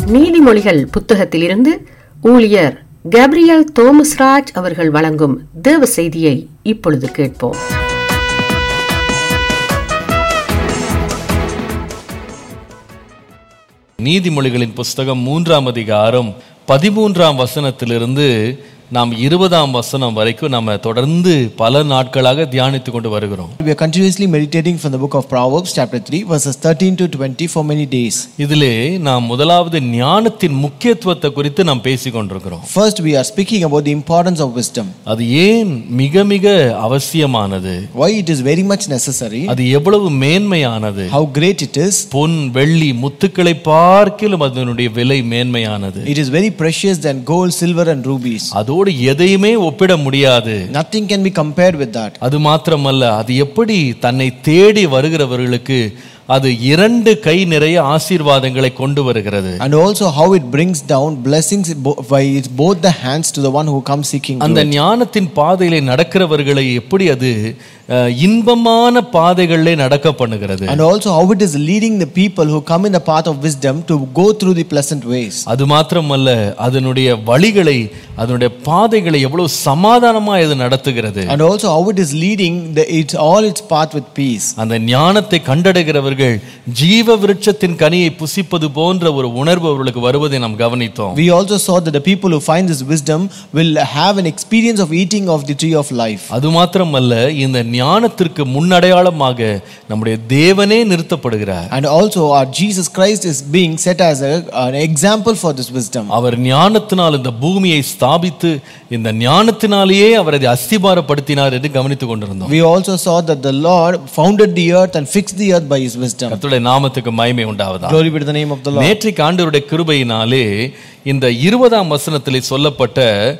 நீதிமொழிகள் புத்தகத்திலிருந்து ஊழியர் கேப்ரியல் தோமஸ்ராஜ் அவர்கள் வழங்கும் தேவ செய்தியை இப்பொழுது கேட்போம் நீதிமொழிகளின் புஸ்தகம் மூன்றாம் அதிகாரம் பதிமூன்றாம் வசனத்திலிருந்து நாம் இருபதாம் வசனம் வரைக்கும் நம்ம தொடர்ந்து பல நாட்களாக தியானித்து கொண்டு வருகிறோம் We are continuously meditating from the book of Proverbs, chapter 3, verses 13 to 20 for many days. இதிலே நாம் முதலாவது ஞானத்தின் முக்கியத்துவத்தை குறித்து நாம் பேசிக் கொண்டிருக்கிறோம் First, we are speaking about the importance of wisdom, அது ஏன் மிக மிக அவசியமானது why it is very much necessary, அது எவ்வளவு மேன்மையானது how great it is. பொன் வெள்ளி முத்துக்களை பார்க்கிலும் அதனுடைய விலை மேன்மையானது It is very precious than gold, silver, and rubies. அதோடு எதையுமே ஒப்பிட முடியாது Nothing can be compared with that. அது மாத்திரமல்ல அது எப்படி தன்னை தேடி வருகிறவர்களுக்கு அது இரண்டு கை நிறைய ஆசீர்வாதங்களை கொண்டு வருகிறது And also how it brings down blessings bo- by its both the hands to the one who comes seeking to அந்த it. ஞானத்தின் பாதையிலே நடக்கிறவர்களை எப்படி அது அஹ், இன்பமான பாதைகளிலே நடக்க பண்ணுகிறது And also how it is leading the people who come in the path of wisdom to go through the pleasant ways. அது மாத்திரமல்ல அதனுடைய வழிகளை அதனுடைய பாதைகளை எவ்வளவு சமாதானமா இது நடத்துகிறது And also how it is leading the, it's all its path with peace. அந்த ஞானத்தை கண்டடைகிறவர்கள் ஜீவ விருட்சத்தின் கனியை புசிப்பது போன்ற ஒரு உணர்வு அவர்களுக்கு வருவதை நாம் கவனித்தோம் We also saw that the people who find this wisdom will have an experience of eating of the tree of life. அது மாத்திரமல்ல இந்த ஞானத்திற்கு முன்னடையாளமாக நம்முடைய தேவனே நிறுத்தப்படுகிறார் And also our Jesus Christ is being set as a, an example for this wisdom. அவர் ஞானத்தினால் இந்த பூமியை ஸ்தாபித்து இந்த ஞானத்தினாலேயே அவர் அதை அஸ்திபாரப்படுத்தினார் என்று கவனித்துக் கொண்டிருந்தோம் We also saw that the Lord founded the earth and fixed the earth by his wisdom. கர்த்தருடைய நாமத்துக்கு மகிமை உண்டாவதா Glory be to the name of the Lord. நேற்றைக்கு ஆண்டவருடைய கிருபையினாலே இந்த இருபதாம் வசனத்திலே சொல்லப்பட்ட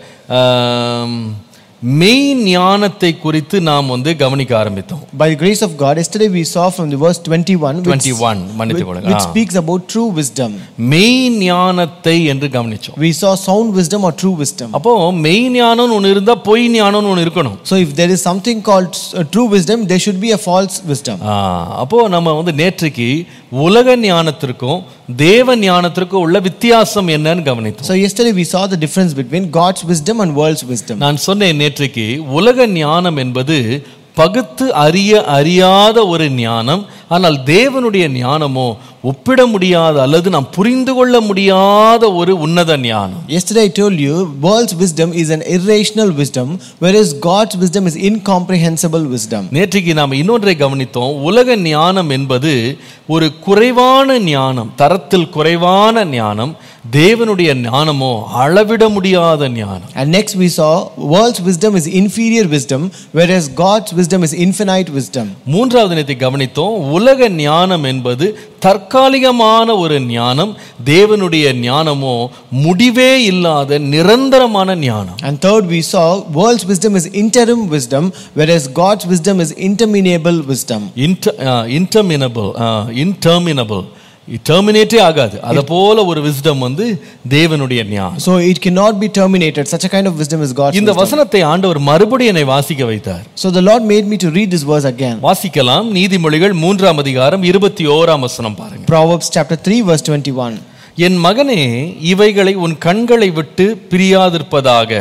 ஆம், மெய் ஞானத்தை குறித்து நாம் வந்து கவனிக்க ஆரம்பித்தோம் By the grace of God, yesterday we saw from the verse 21, which, 21 மன்னித்துக் கொள்ளுங்க which ah. speaks about true wisdom. மெய் ஞானத்தை என்று கவனிச்சோம் We saw sound wisdom or true wisdom. அப்போ மெய் ஞானம்னு ஒன்று இருந்தா பொய் ஞானம்னு ஒன்று இருக்கணும் So if there is something called uh, true wisdom, there should be a false wisdom. ஆ, அப்போ நம்ம வந்து நேற்றைக்கு உலக ஞானத்திற்கும் தேவ ஞானத்திற்கும் உள்ள வித்தியாசம் என்னன்னு கவனித்தோம் So yesterday we saw the difference between God's wisdom and world's wisdom. நான் சொன்னேன் நேற்றைக்கு உலக ஞானம் என்பது பகுத்து அறிய அறியாத ஒரு ஞானம் ஆனால் தேவனுடைய ஞானமோ ஒப்பிட முடியாத அல்லது நாம் புரிந்து கொள்ள முடியாத ஒரு உன்னத ஞானம் Yesterday I told you world's wisdom is an irrational wisdom, whereas God's wisdom is incomprehensible wisdom. நேற்றைக்கு நாம் இன்னொன்றை கவனித்தோம் உலக ஞானம் என்பது ஒரு குறைவான ஞானம் தரத்தில் குறைவான ஞானம் தேவனுடைய ஞானமோ அளவிட முடியாத ஞானம் And next we saw world's wisdom is inferior wisdom, whereas God's wisdom is infinite wisdom. மூன்றாவது நேரத்தை கவனித்தோம் உலக ஞானம் என்பது தற்காலிகமான ஒரு ஞானம் தேவனுடைய ஞானமோ முடிவே இல்லாத நிரந்தரமான ஞானம் And third we saw world's wisdom is interim wisdom, whereas God's wisdom is interminable wisdom. இன்டர்மினபிள் இன்டர்மினபிள் டெர்மினேட்டே ஆகாது அதை போல ஒரு விஸ்டம் வந்து தேவனுடைய ஞானம் So it cannot be terminated. Such a kind of wisdom is God's இந்த wisdom. வசனத்தை ஆண்டவர் மறுபடியும் என்னை வாசிக்க வைத்தார் So the Lord made me to read this verse again. வாசிக்கலாம் நீதிமொழிகள் மூன்றாம் அதிகாரம் இருபத்தி ஓராம் வசனம் பாருங்க Proverbs chapter 3 verse 21. என் மகனே இவைகளை உன் கண்களை விட்டு பிரியாதிருப்பதாக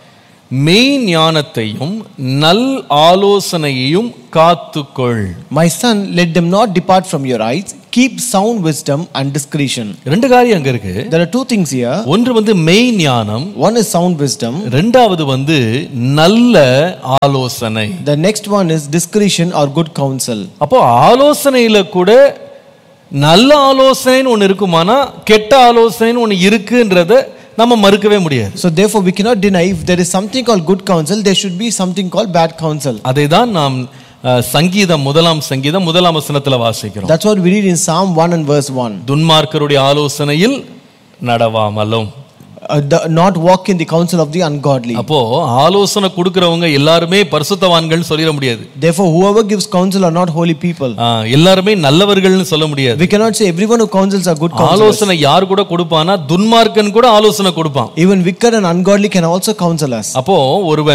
மெய் ஞானத்தையும் நல் ஆலோசனையையும் காத்துக்கொள் My son, let them not depart from your eyes. Keep sound wisdom and discretion. ரெண்டு காரியம் அங்க இருக்கு There are two things here. ஒன்று வந்து மெய் ஞானம் One is sound wisdom. ரெண்டாவது வந்து நல்ல ஆலோசனை The next one is discretion or good counsel. அப்போ ஆலோசனையில கூட நல்ல ஆலோசனைன்னு ஒன்று இருக்குமானா கெட்ட ஆலோசனைன்னு ஒன்று இருக்குன்றத நம்ம மறுக்கவே முடியாது So therefore, we cannot deny if there is something called good counsel, there should be something called bad counsel. அதை தான் நாம் அஹ், சங்கீதம் முதலாம் சங்கீதம் முதலாம் வசனத்துல வாசிக்கிறோம் That's what we read in Psalm 1 and verse 1. துன்மார்க்கருடைய ஆலோசனையில் நடவாமலும் Uh, the, not walk in the counsel of the ungodly. அப்போ ஆலோசனை கொடுக்கறவங்க எல்லாருமே பரிசுத்தவான்கள் சொல்லிட முடியாது Therefore, whoever gives counsel are not holy people. ஆ, எல்லாருமே நல்லவர்கள்னு சொல்ல முடியாது We cannot say everyone who counsels are good counselors. ஆலோசனை யார் கூட கொடுப்பானா துன்மார்க்கன் கூட ஆலோசனை கொடுப்பான் Even wicked and ungodly can also counsel us. அப்போ ஒருவன்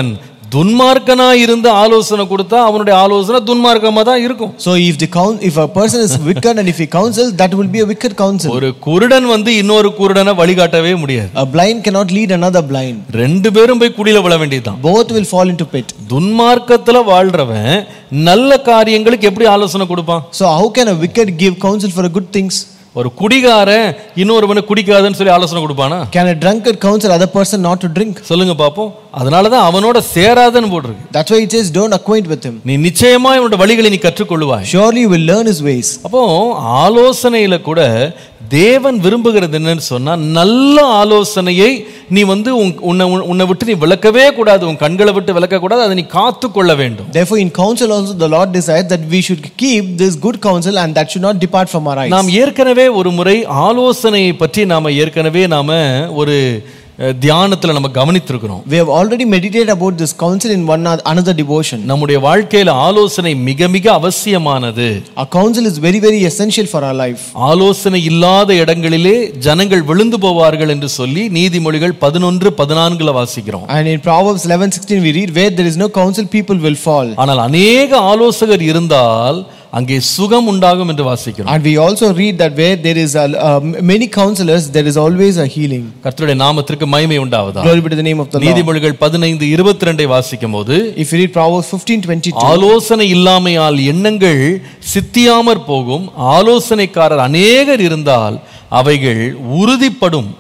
துன்மார்க்கனா இருந்து ஆலோசனை கொடுத்தா அவனுடைய ஆலோசனை துன்மார்க்கமா தான் இருக்கும் So if the coun- if a person is wicked and if he counsels, that will be a wicked counsel. ஒரு குருடன் வந்து இன்னொரு குருடனை வழிகாட்டவே முடியாது A blind cannot lead another blind. ரெண்டு பேரும் போய் குடியில விழ வேண்டியதுதான் Both will fall into pit. துன்மார்க்கத்துல வாழ்றவன் நல்ல காரியங்களுக்கு எப்படி ஆலோசனை கொடுப்பான் So how can a wicked give counsel for good things? ஒரு குடிகாரன் இன்னொருவனை குடிக்காதன்னு சொல்லி ஆலோசனை கொடுப்பானா Can a drunkard counsel other person not to drink? சொல்லுங்க பாப்போம் அதனாலதான் அவனோட சேராதன்னு போட்டிருக்கு That's why it says don't acquaint with him. நீ நிச்சயமா இவனோட வழிகளை நீ கற்றுக்கொள்வாய் Surely you will learn his ways. அப்போ ஆலோசனையில கூட தேவன் விரும்புகிறது என்னன்னு சொன்னா நல்ல ஆலோசனையை நீ வந்து உன்- உன்னை உன்னை விட்டு நீ விளக்கவே கூடாது உன் கண்களை விட்டு விளக்க கூடாது அதை நீ காத்து கொள்ள வேண்டும் Therefore, in counsel also the Lord decides that we should keep this good counsel and that should not depart from our eyes. நாம் ஏற்கனவே ஒரு முறை ஆலோசனையை பற்றி நாம ஏற்கனவே நாம ஒரு அஹ், தியானத்துல நம்ம கவனித்திருக்கிறோம் We have already meditated about this counsel in one oth- another devotion. நம்முடைய வாழ்க்கையில ஆலோசனை மிக மிக அவசியமானது Our counsel is very, very essential for our life. ஆலோசனை இல்லாத இடங்களிலே ஜனங்கள் விழுந்து போவார்கள் என்று சொல்லி நீதிமொழிகள் பதினொன்று பதினான்குல வாசிக்கிறோம் And in Proverbs 11 16, we read, Where there is no counsel, people will fall. ஆனால் அநேக ஆலோசகர் இருந்தால் அங்கே சுகம் உண்டாகும் என்று வாசிக்கிறோம் And we also read that where there is a, uh, many counselors, there is always a healing. கர்த்தருடைய நாமத்திற்கு மகிமை உண்டாவதா Glory be to the name of the Lord. நீதிமொழிகள் பதினைந்து இருபத்தி ரெண்டை வாசிக்கும் போது If you read Proverbs 15 22, ஆலோசனை இல்லாமையால் எண்ணங்கள் சித்தியாமற் போகும் ஆலோசனைக்காரர் அநேகர் இருந்தால் அவைகள் உறுதிப்படும்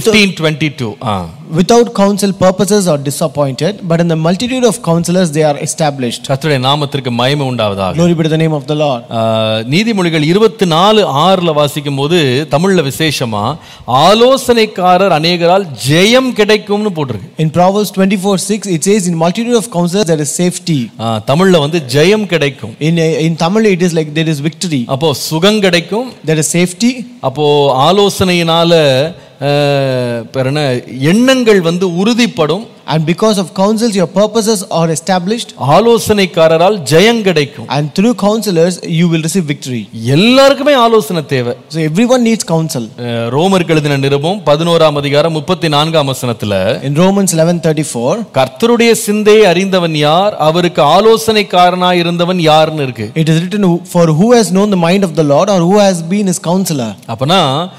1522 ஆ without counsel, purposes are disappointed, but in the multitude of counselors, they are established. கர்த்தருடைய நாமத்திற்கு மகிமை உண்டாவதாக Glory be to the name of the Lord. ஆ, நீதிமொழிகள் இருபத்தி நாலு ஆறுல வாசிக்கும் போது தமிழ்ல விசேஷமா ஆலோசனைக்காரர் அநேகரால் ஜெயம் கிடைக்கும்னு போட்டிருக்கு In Proverbs 24 6, it says, In multitude of counselors, there is safety. ஆ, தமிழ்ல வந்து ஜெயம் கிடைக்கும் In, in Tamil, it is like there is victory. அப்போ சுகம் கிடைக்கும் There is safety. அப்போ ஆலோசனையினால ஆ, பேர் என்ன எண்ணங்கள் வந்து உறுதிப்படும் And because of counsels, your purposes are established. ஆலோசனைக்காரரால் ஜெயம் கிடைக்கும் And through counselors, you will receive victory. எல்லாருக்குமே ஆலோசனை தேவை So everyone needs counsel. அஹ், ரோமருக்கு எழுதின நிருபம் பதினோராம் அதிகாரம் முப்பத்தி நான்காம் வசனத்துல In Romans 11:34, கர்த்தருடைய சிந்தையை அறிந்தவன் யார் அவருக்கு ஆலோசனைக்காரனாய் இருந்தவன் யாருன்னு இருக்கு it is written, For who has known the mind of the Lord, or who has been his counselor? அப்பனா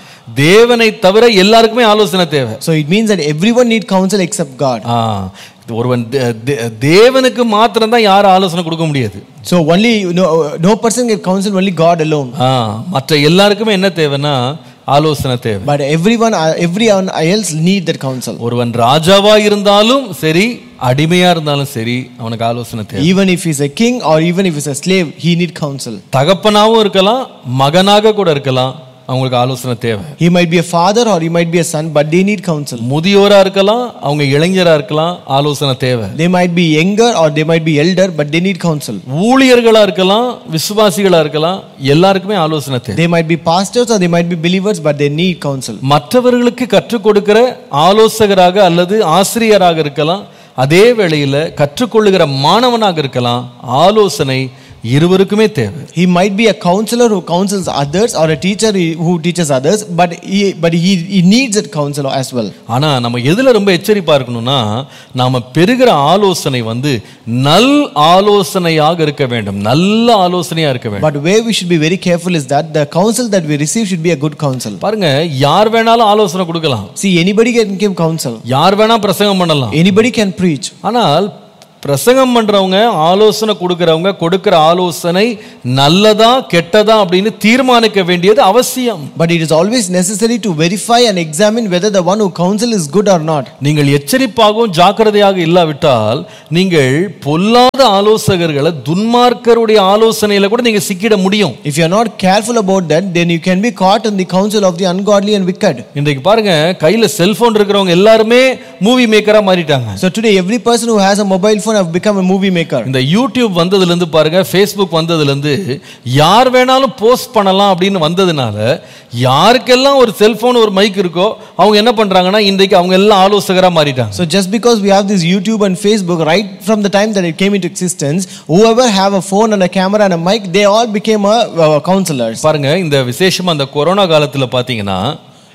தேவனை தவிர எல்லாருக்குமே ஆலோசனை தேவை So it means that everyone need counsel except God. ஆ, ஒருவன் தே- தே- தேவனுக்கு மாத்திரம் தான் யாரும் ஆலோசனை கொடுக்க முடியாது So only no, no person can counsel only God alone. ஆ, மற்ற எல்லாருக்குமே என்ன தேவைன்னா ஆலோசனை தேவை But everyone, everyone else need that counsel. ஒருவன் ராஜாவா இருந்தாலும் சரி அடிமையா இருந்தாலும் சரி அவனுக்கு ஆலோசனை தேவை Even if he's a king or even if he's a slave, he need counsel. தகப்பனாவும் இருக்கலாம் மகனாக கூட இருக்கலாம் அவங்களுக்கு ஆலோசனை தேவை He might be a father or he might be a son, but they need counsel. முதியோரா இருக்கலாம் அவங்க இளைஞரா இருக்கலாம் ஆலோசனை தேவை They might be younger or they might be elder, but they need counsel. ஊழியர்களா இருக்கலாம் விசுவாசிகளா இருக்கலாம் எல்லாருக்குமே ஆலோசனை தேவை They might be pastors or they might be believers, but they need counsel. மற்றவர்களுக்கு கற்றுக் கொடுக்கிற ஆலோசகராக அல்லது ஆசிரியராக இருக்கலாம் அதே வேளையில கற்றுக்கொள்ளுகிற மாணவனாக இருக்கலாம் ஆலோசனை இருவருக்குமே தேவை He might be a counselor who counsels others or a teacher who teaches others, but he, but he, he needs that counsel as well. ஆனா நம்ம எதுல ரொம்ப எச்சரிப்பா இருக்கணும்னா நாம பெறுகிற ஆலோசனை வந்து நல் ஆலோசனையாக இருக்க வேண்டும் நல்ல ஆலோசனையா இருக்க வேண்டும் But where we should be very careful is that the counsel that we receive should be a good counsel. பாருங்க யார் வேணாலும் ஆலோசனை கொடுக்கலாம் See, anybody can give counsel, யார் வேணா பிரசங்கம் பண்ணலாம் anybody can preach. ஆனால் பிரசங்கம் பண்றவங்க ஆலோசனை கொடுக்கறவங்க கொடுக்கிற ஆலோசனை நல்லதா கெட்டதா அப்படின்னு தீர்மானிக்க வேண்டியது அவசியம் But it is always necessary to verify and examine whether the one who counsel is good or not. நீங்கள் எச்சரிப்பாகவும் ஜாக்கிரதையாக இல்லாவிட்டால் நீங்கள் பொல்லாத ஆலோசகர்களை துன்மார்க்கருடைய ஆலோசனையில கூட நீங்க சிக்கிட முடியும் If you are not careful about that, then you can be caught in the counsel of the ungodly and wicked. இன்றைக்கு பாருங்க கையில செல்போன் இருக்கிறவங்க எல்லாருமே மூவி மேக்கரா மாறிட்டாங்க So today, every person who has a mobile phone have become a movie maker. இந்த YouTube வந்ததுல இருந்து பாருங்க ஃபேஸ்புக் வந்ததுல இருந்து யார் வேணாலும் போஸ்ட் பண்ணலாம் அப்படின்னு வந்ததுனால யாருக்கெல்லாம் ஒரு செல்போன் ஒரு மைக் இருக்கோ அவங்க என்ன பண்றாங்கன்னா இன்றைக்கு அவங்க எல்லாம் ஆலோசகரா மாறிட்டாங்க So just because we have this YouTube and Facebook, right from the time that it came into existence, whoever have a phone and a camera and a mic, they all became a, uh, counselors. பாருங்க இந்த விசேஷமா அந்த corona காலத்துல பாத்தீங்கன்னா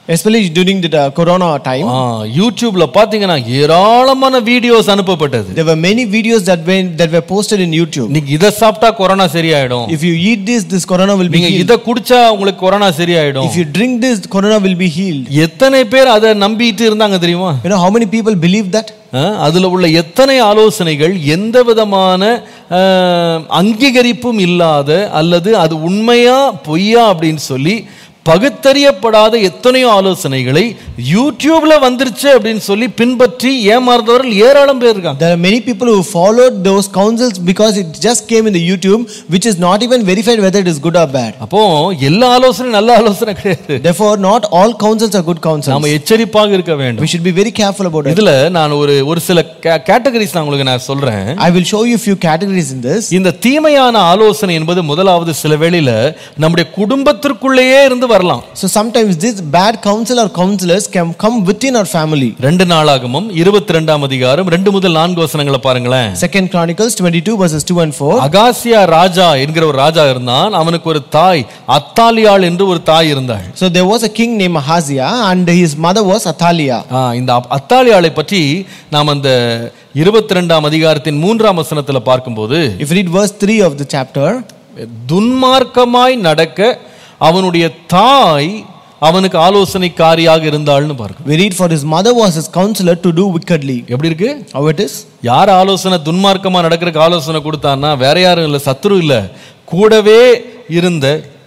especially during the uh, corona time. ஆ, யூடியூப்ல பாத்தீங்கன்னா ஏராளமான videos அனுப்பப்பட்டது There were many videos that were, that were posted in YouTube. நீங்க இதை சாப்பிட்டா கொரோனா சரியாயிடும் If you eat this, this corona will be நீங்க healed. இதை குடிச்சா உங்களுக்கு கொரோனா சரியாயிடும் If you drink this, corona will be healed. எத்தனை பேர் அதை நம்பிட்டு இருந்தாங்க தெரியுமா You know how many people believe that? ஆ, அதுல உள்ள எத்தனை ஆலோசனைகள் எந்த விதமான ஆ, அங்கீகரிப்பும் இல்லாத அல்லது அது உண்மையா பொய்யா அப்படின்னு சொல்லி பகுத்தறியப்படாத எத்தனையோ ஆலோசனைகளை யூடியூப்ல வந்துருச்சு அப்படின்னு சொல்லி பின்பற்றி ஏமாறுறவர்கள் ஏராளம் பேர் இருக்காங்க There are many people who followed those counsels because it just came in the YouTube, which is not even verified whether it is good or bad. அப்போ எல்லா ஆலோசனையும் நல்ல ஆலோசனை கிடையாது Therefore, not all counsels are good counsels. நாம எச்சரிப்பாக இருக்க வேண்டும் We should be very careful about it. இதுல நான் ஒரு ஒரு சில கேட்டகரிஸ் நான் உங்களுக்கு நான் சொல்றேன் I will show you a few categories in this. இந்த தீமையான ஆலோசனை என்பது முதலாவது சில வேளையில நம்முடைய குடும்பத்திற்குள்ளேயே இருந்து வரலாம் So sometimes this bad counsel or counselors can come within our family. ரெண்டு நாளாகமும் இருபத்தி ரெண்டாம் அதிகாரம் ரெண்டு முதல் நான்கு வசனங்களை பாருங்களேன் Second Chronicles 22 verses 2 and 4. Ahaziah ராஜா என்கிற ஒரு ராஜா இருந்தான் அவனுக்கு ஒரு தாய் அத்தாலியாள் என்று ஒரு தாய் இருந்தாள் So there was a king named Ahaziah and his mother was Athaliah. ஆ, இந்த அப்- அத்தாலியாளை பற்றி நாம் அந்த இருபத்தி ரெண்டாம் அதிகாரத்தின் மூன்றாம் வசனத்துல பார்க்கும்போது If you read verse 3 of the chapter, துன்மார்க்கமாய் நடக்க அவனுடைய தாய் அவனுக்கு ஆலோசனைக்காரியாக இருந்தாள்னு பார்க்கும் we read for his mother was his counselor to do wickedly. எப்படி இருக்கு How it is? யார் ஆலோசனை துன்மார்க்கமா நடக்கிறதுக்கு ஆலோசனை கொடுத்தான்னா வேற யாரும் இல்லை சத்ரு இல்ல கூடவே இருந்த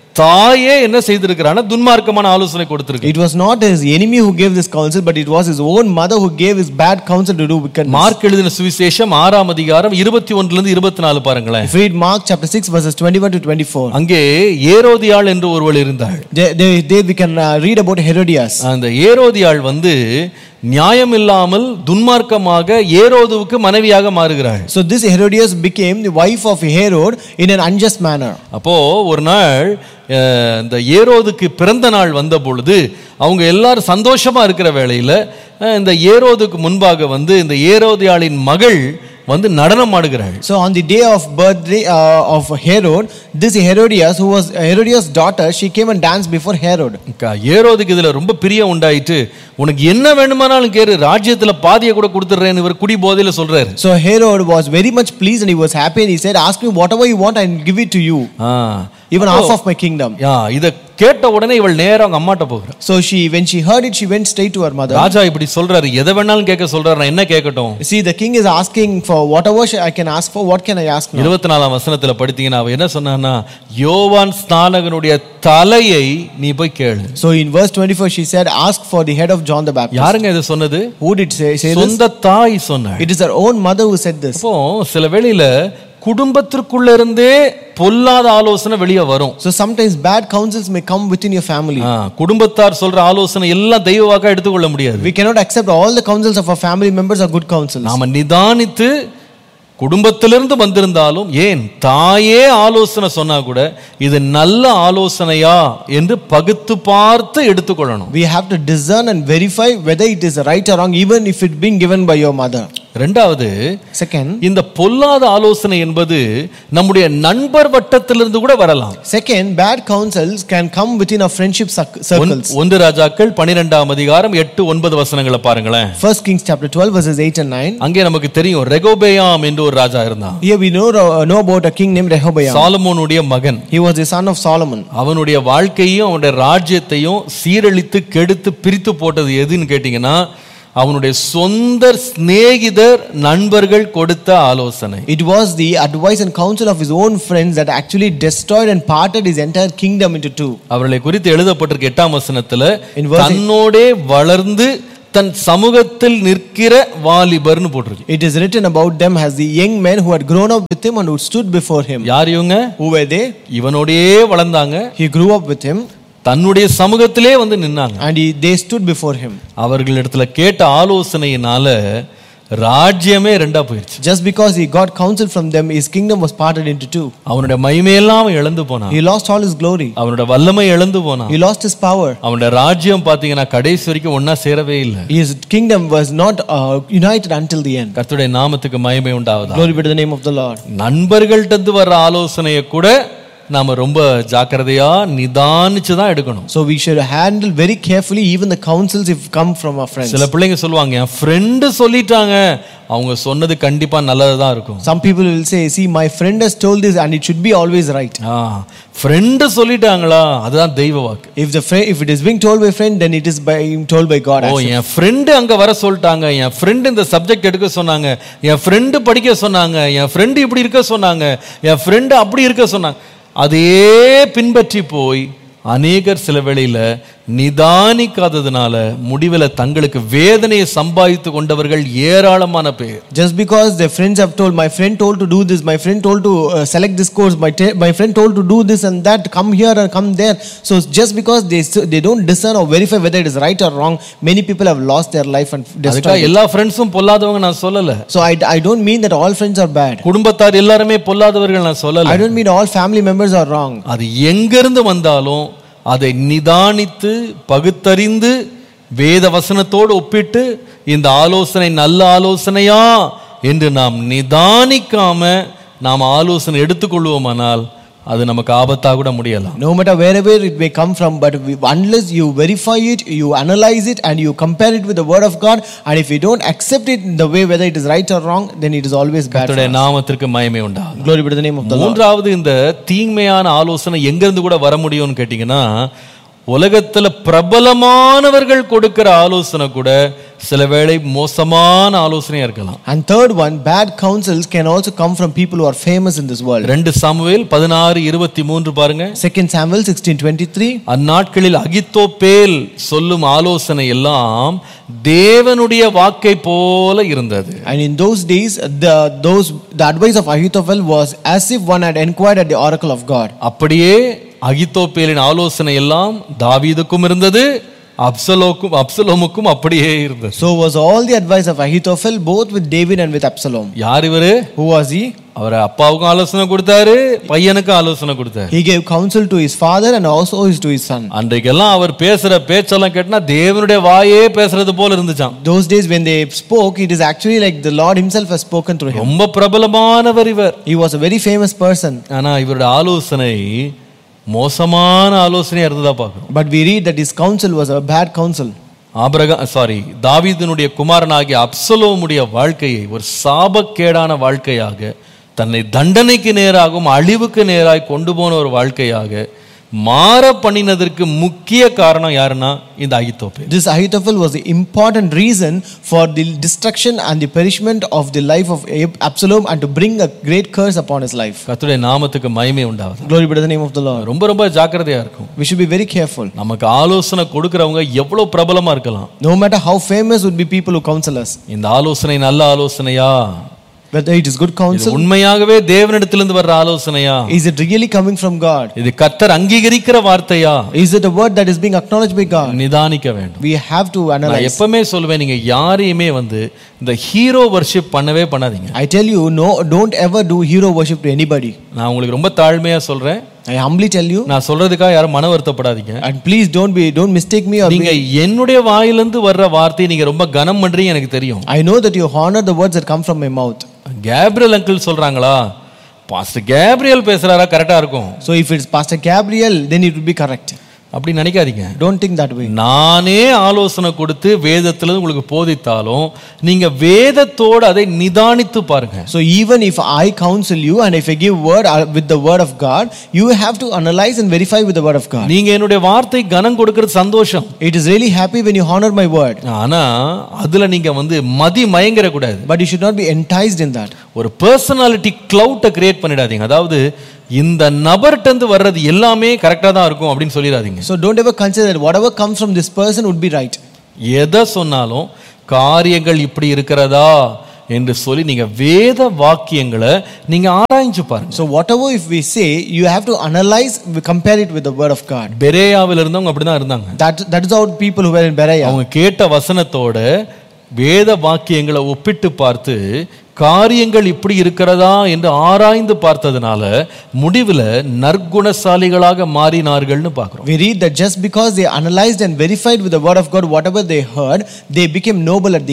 தாயே என்ன செய்திருக்கிறான்னா துன்மார்க்கமான ஆலோசனை கொடுத்திருக்கு It was not his enemy who gave this counsel, but it was his own mother who gave his bad counsel to do wickedness. Mark எழுதின சுவிசேஷம் ஆறாம் அதிகாரம் இருபத்தி ஒன்றுல இருந்து இருபத்தி நாலு பாருங்களேன் If you read Mark chapter 6 verses 21 to 24, அங்கே ஏரோதியாள் என்று ஒருவள் இருந்தாள் they, they, they, we can uh, read about Herodias. அந்த ஏரோதியாள் வந்து நியாயமில்லாமல் துன்மார்க்கமாக ஏரோதுவுக்கு மனைவியாக மாறுகிறாள் So this Herodias became the wife of Herod in an unjust manner. அப்போ ஒரு நாள் அஹ், இந்த ஏரோதுக்கு பிறந்த நாள் வந்த பொழுது அவங்க எல்லாரும் சந்தோஷமா இருக்கிற வேளையில அஹ், இந்த ஏரோதுக்கு முன்பாக வந்து இந்த ஏரோதியாளின் மகள் வந்து நடனம் ஆடுகிறாள் So on the day of birthday uh, of Herod, this Herodias, who was Herodias' daughter, she came and danced before Herod. அக்கா, ஏரோதுக்கு இதுல ரொம்ப பிரியம் உண்டாயிட்டு உனக்கு என்ன வேணுமானாலும் கேரு ராஜ்யத்துல பாதியை கூட கொடுத்துட்றேன்னு இவர் குடி போதையில சொல்றாரு So Herod was very much pleased and he was happy and he said, Ask me whatever you want, I'll give it to you, ah. even half of my kingdom. யா, இத கேட்ட உடனே இவள் நேரா அவங்க அம்மாட்ட போகிறார் So she, when she heard it, she went straight to her mother. ராஜா இப்படி சொல்றாரு எதை வேணாலும் கேட்க சொல்றாரு நான் என்ன கேட்கட்டும் See, the king is asking for whatever sh- I can ask for. What can I ask now? இருபத்தி நாலாம் வசனத்துல படித்தீங்கன்னா அவ என்ன சொன்னான்னா யோவான் ஸ்நானகனுடைய தலையை நீ போய் கேளு So in verse 24, she said, Ask for the head of John the Baptist. யாருங்க இது சொன்னது Who did say, say this? சொந்த தாய் சொன்னாள் It is her own mother who said this. அப்போ சில வேளையில குடும்பத்திற்குள்ள இருந்தே பொல்லாத ஆலோசனை வெளியே வரும் So sometimes bad counsels may come within your family. ஆ, குடும்பத்தார் சொல்ற ஆலோசனை எல்லாம் தெய்வ வாக்கா எடுத்துக்கொள்ள முடியாது We cannot accept all the counsels of our family members are good counsels. நாம நிதானித்து குடும்பத்திலிருந்து வந்திருந்தாலும் ஏன் தாயே ஆலோசனை சொன்னா கூட இது நல்ல ஆலோசனையா என்று பகுத்து பார்த்து எடுத்துக்கொள்ளணும் We have to discern and verify whether it is right or wrong, even if it been given by your mother. ரெண்டாவது Second, இந்த பொல்லாத ஆலோசனை என்பது நம்முடைய நண்பர் வட்டத்திலிருந்து கூட வரலாம் second, bad counsels can come within our friendship circ- ஒன்- circles. ஒன்று ராஜாக்கள் பனிரெண்டாம் அதிகாரம் எட்டு ஒன்பது வசனங்களை பாருங்களேன் First Kings chapter 12 verses 8 and 9. அங்கே நமக்கு தெரியும் ரெகோபேயாம் என்று ஒரு ராஜா இருந்தான் Here we know, uh, know about a king named Rehoboam. சாலமோனுடைய மகன் He was the son of Solomon. அவனுடைய வாழ்க்கையும் அவனுடைய ராஜ்யத்தையும் சீரழித்து கெடுத்து பிரித்து போட்டது எதுன்னு கேட்டிங்கன்னா அவனுடைய சொந்த சிநேகிதர் நண்பர்கள் கொடுத்த ஆலோசனை It was the advice and counsel of his own friends that actually destroyed and parted his entire kingdom into two. அவர்களை குறித்து எழுதப்பட்டிருக்க எட்டாம் வசனத்துல In verse- தன்னோடே வளர்ந்து தன் சமூகத்தில் நிற்கிற வாலிபர்னு போட்டிருக்கு It is written about them as the young men who had grown up with him and who stood before him. யார் இவங்க Who were they? இவனோடையே வளர்ந்தாங்க He grew up with him தன்னுடைய சமூகத்திலே வந்து நின்னாங்க and he, they stood before him. அவர்களிடத்துல கேட்ட ஆலோசனையினால ராஜ்யமே ரெண்டா போயிடுச்சு Just because he got counsel from them, his kingdom was parted into two. அவனுடைய மகிமையெல்லாம் அவன் இழந்து போனான் He lost all his glory. அவனோட வல்லமை இழந்து போனான் He lost his power. அவனோட ராஜ்யம் பாத்தீங்கன்னா கடைசி வரைக்கும் ஒன்னா சேரவே இல்லை His kingdom was not uh, united until the end. கர்த்தருடைய நாமத்துக்கு மகிமை உண்டாவதா Glory be to the name of the Lord. நண்பர்கள்ட்ட இருந்து வர்ற ஆலோசனையை கூட நாம ரொம்ப ஜாக்கிரதையா நிதானிச்சு தான் எடுக்கணும் So we should handle very carefully even the counsels if come from our friends. சில பிள்ளைங்க சொல்லுவாங்க என் ஃப்ரெண்டு சொல்லிட்டாங்க அவங்க சொன்னது கண்டிப்பா நல்லது தான் இருக்கும் Some people will say, see, my friend has told this and it should be always right. ஆ ஃப்ரெண்டு சொல்லிட்டாங்களா அதுதான் தெய்வ வாக்கு If the friend, if it is being told by friend, then it is by told by God. ஓ actually. என் friend அங்க வர சொல்லிட்டாங்க என் ஃப்ரெண்டு இந்த சப்ஜெக்ட் எடுக்க சொன்னாங்க என் ஃப்ரெண்டு படிக்க சொன்னாங்க என் ஃப்ரெண்டு இப்படி இருக்க சொன்னாங்க என் ஃப்ரெண்டு அப்படி இருக்க சொன்னாங்க அதையே பின்பற்றி போய் அநேகர் சில வேளையில நிதானிக்காததுனால முடிவில் தங்களுக்கு வேதனையை சம்பாதித்து கொண்டவர்கள் ஏராளமான பேர் Just because their friends have told, my friend told to do this, my friend told to uh, select this course, my, te- my friend told to do this and that, come here and come there. So just because they, s- they don't discern or verify whether it is right or wrong, many people have lost their life and அதுக்காக destroyed. it. எல்லா ஃப்ரெண்ட்ஸும் பொல்லாதவங்க நான் சொல்லல So I, I don't mean that all friends are bad. குடும்பத்தார் எல்லாருமே பொல்லாதவர்கள் நான் சொல்லல I don't mean all family members are wrong. அது எங்கிருந்து வந்தாலும் அதை நிதானித்து பகுத்தறிந்து வேத வசனத்தோடு ஒப்பிட்டு இந்த ஆலோசனை நல்ல ஆலோசனையா என்று நாம் நிதானிக்காம நாம் ஆலோசனை எடுத்துக்கொள்வோமானால் அது நமக்கு ஆபத்தாக கூட முடியலாம் No matter wherever it may come from, but we, unless you verify it, you analyze it, and you compare it with the Word of God, and if you don't accept it in the way whether it is right or wrong, then it is always bad. for கர்த்தருடைய us. நாமத்திற்கு மயமே உண்டாகும் Glory be to the name of the Lord. மூன்றாவது இந்த தீமையான ஆலோசனை எங்கிருந்து கூட வர முடியும்னு கேட்டிங்கன்னா உலகத்துல பிரபலமானவர்கள் கொடுக்கிற ஆலோசனை கூட சில வேளை மோசமான ஆலோசனையா இருக்கலாம் And third one, bad counsels can also come from people who are famous in this world. ரெண்டு சாமுவேல் பதினாறு இருபத்தி மூன்று பாருங்க 2 Samuel 16:23. அந்நாட்களில் அகித்தோப்பேல் சொல்லும் ஆலோசனை எல்லாம் தேவனுடைய வாக்கை போல இருந்தது And in those days, the those the advice of Ahithophel was as if one had inquired at the oracle of God. அப்படியே அகித்தோப்பேலின் ஆலோசனை எல்லாம் தாவீதுக்கும் இருந்தது அப்சலோக்கும் அப்சலோமுக்கும் அப்படியே இருந்தது So was all the advice of Ahithophel both with David and with Absalom. யார் இவரு Who was he? அவர் அப்பாவுக்கும் ஆலோசனை கொடுத்தாரு பையனுக்கும் ஆலோசனை கொடுத்தாரு He gave counsel to his father and also to his son. அன்றைக்கெல்லாம் அவர் பேசுற பேச்செல்லாம் கேட்டினா தேவனுடைய வாயே பேசுறது போல இருந்துச்சாம் Those days when they spoke, it is actually like the Lord Himself has spoken through him. ரொம்ப பிரபலமானவர் இவர் He was a very famous person. ஆனா இவருடைய ஆலோசனை மோசமான ஆலோசனையா இருந்ததா பார்க்கிறோம் But we read that his counsel was a bad counsel. ஆபிரகா சாரி தாவீதினுடைய குமாரனாகிய அப்சலோமுடைய வாழ்க்கையை ஒரு சாபக்கேடான வாழ்க்கையாக தன்னை தண்டனைக்கு நேராகவும் அழிவுக்கு நேராய் கொண்டு போன ஒரு வாழ்க்கையாக மாற பண்ணினதற்கு முக்கிய காரணம் யாருன்னா இந்த Ahithophel This Ahithophel was the important reason for the destruction and the perishment of the life of Ab- Absalom and to bring a great curse upon his life. கர்த்தருடைய நாமத்துக்கு மகிமை உண்டாவது Glory be to the name of the Lord. ரொம்ப ரொம்ப ஜாக்கிரதையா இருக்கும் We should be very careful. நமக்கு ஆலோசனை கொடுக்கறவங்க எவ்வளவு பிரபலமா இருக்கலாம் No matter how famous would be people who counsel us, இந்த ஆலோசனை நல்ல ஆலோசனையா whether it is good இது counsel, உண்மையாகவே தேவனிடத்திலிருந்து வர்ற ஆலோசனையா is it really coming from God? இது கர்த்தர் அங்கீகரிக்கிற வார்த்தையா Is it a word that is being acknowledged by God? நிதானிக்க வேண்டும் We have to நான் analyze. எப்பவுமே சொல்லுவேன் நீங்க யாரையுமே வந்து இந்த ஹீரோ வர்ஷிப் பண்ணவே பண்ணாதீங்க I tell you, no, don't ever do hero worship to anybody. நான் உங்களுக்கு ரொம்ப தாழ்மையா சொல்றேன் I humbly tell you, நான் சொல்றதுக்காக யாரும் மன வருத்தப்படாதீங்க and please don't be, don't mistake me or நீங்க be, என்னுடைய வாயிலிருந்து வர்ற வார்த்தையை நீங்க ரொம்ப கனம் பண்றீங்க எனக்கு தெரியும் I know that you honor the words that come from my mouth. Gabriel uncle சொல்றாங்களா பாஸ்டர் கேப்ரியல் பேசுறாரா கரெக்டா இருக்கும் So if it's Pastor Gabriel, then it will be correct. அப்படி நினைக்காதீங்க Don't think that way. நானே ஆலோசனை கொடுத்து வேதத்துல உங்களுக்கு போதித்தாலும் நீங்க வேதத்தோடு அதை நிதானித்து பாருங்க So even if I counsel you and if I give word uh, with the word of God, you have to analyze and verify with the word of God. நீங்க என்னுடைய வார்த்தை கனம் கொடுக்கிறது சந்தோஷம் It is really happy when you honor my word, ஆனா அதுல நீங்க வந்து மதி மயங்கிற கூடாது but you should not be enticed in that. ஒரு பர்சனாலிட்டி கிளவுட்டை கிரியேட் பண்ணிடாதீங்க அதாவது இந்த நபர்கிட்ட இருந்து வர்றது எல்லாமே கரெக்டா தான் இருக்கும் அப்படின்னு சொல்லிடாதீங்க So don't ever consider that whatever comes from this person would be right. எதை சொன்னாலும் காரியங்கள் இப்படி இருக்கிறதா என்று சொல்லி நீங்க வேத வாக்கியங்களை நீங்க ஆராய்ஞ்சு பாருங்க So whatever if we say, you have to analyze, we compare it with the word of God. பெரேயாவில் இருந்தவங்க அப்படிதான் இருந்தாங்க That that is how people who were in Berea. அவங்க கேட்ட வசனத்தோட வேத வாக்கியங்களை ஒப்பிட்டு பார்த்து காரியங்கள் இப்படி இருக்கிறதா என்று ஆராய்ந்து பார்த்ததுனால முடிவில் நற்குணசாலிகளாக மாறினார்கள்னு பார்க்கிறோம் We read that just because they analyzed and verified with the word of God whatever they heard, they became noble at the end.